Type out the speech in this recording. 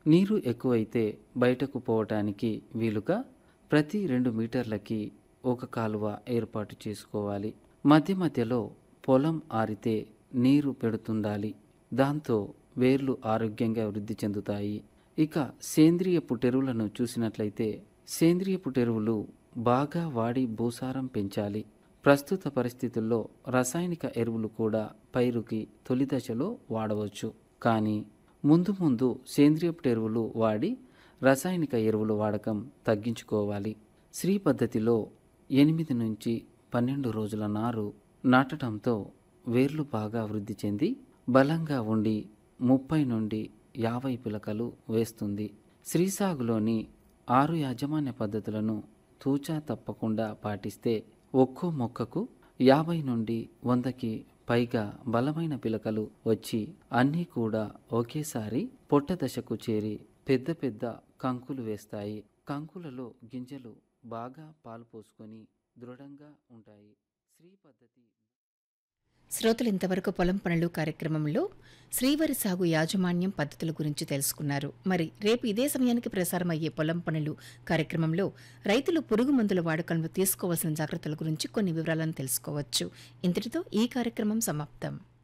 నీరు ఎక్కువైతే బయటకు పోవటానికి వీలుగా ప్రతి రెండు మీటర్లకి ఒక కాలువ ఏర్పాటు చేసుకోవాలి మధ్య మధ్యలో పొలం ఆరితే నీరు పెడుతుండాలి దాంతో వేర్లు ఆరోగ్యంగా వృద్ధి చెందుతాయి ఇక సేంద్రియ పుట్టెరువులను చూసినట్లయితే సేంద్రియ పుట్టెరువులు బాగా వాడి భూసారం పెంచాలి ప్రస్తుత పరిస్థితుల్లో రసాయనిక ఎరువులు కూడా పైరుకి తొలి దశలో వాడవచ్చు కానీ ముందు ముందు సేంద్రియ ఎరువులు వాడి రసాయనిక ఎరువుల వాడకం తగ్గించుకోవాలి శ్రీ పద్ధతిలో ఎనిమిది నుంచి పన్నెండు రోజుల నారు నాటడంతో వేర్లు బాగా వృద్ధి చెంది బలంగా ఉండి ముప్పై నుండి యాభై పిలకలు వేస్తుంది శ్రీ సాగులోని ఆరు యాజమాన్య పద్ధతులను తూచా తప్పకుండా పాటిస్తే ఒక్కో మొక్కకు యాభై నుండి వందకి పైగా బలమైన పిలకలు వచ్చి అన్నీ కూడా ఒకేసారి పొట్ట దశకు చేరి పెద్ద పెద్ద కంకులు వేస్తాయి కంకులలో గింజలు బాగా పాలు పోసుకొని దృఢంగా ఉంటాయి శ్రీ పద్ధతి శ్రోతలు ఇంతవరకు పొలం పనులు కార్యక్రమంలో శ్రీవరి సాగు యాజమాన్యం పద్ధతుల గురించి తెలుసుకున్నారు మరి రేపు ఇదే సమయానికి ప్రసారం అయ్యే పొలం పనులు కార్యక్రమంలో రైతులు పురుగు మందుల వాడకంలో తీసుకోవాల్సిన జాగ్రత్తల గురించి కొన్ని వివరాలను తెలుసుకోవచ్చు ఇంతటితో ఈ కార్యక్రమం సమాప్తం